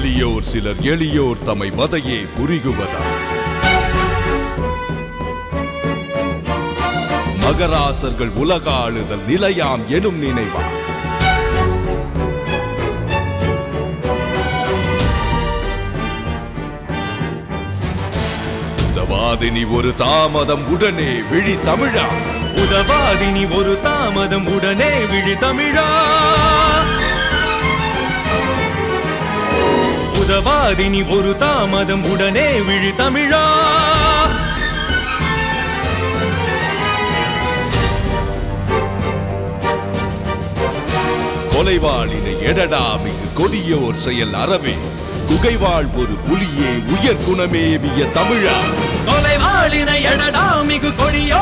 வலியோர் சிலர் எளியோர் தம்மை வதையே புரிகுவதா மகராசர்கள் உலகாளுதல் நிலையாம் எனும் நினைவா வாதினி ஒரு தாமதம் உடனே விழி தமிழா உதவாதினி ஒரு தாமதம் உடனே விழி தமிழா உதவாதினி ஒரு தாமதம் உடனே விழி தமிழா கொலைவாளினை எடடா மிகு கொடியோர் செயல் அறவே குகைவாழ் ஒரு புலியே உயர் குணமேவிய தமிழா கொலைவாளினை எடடா மிகு கொடிய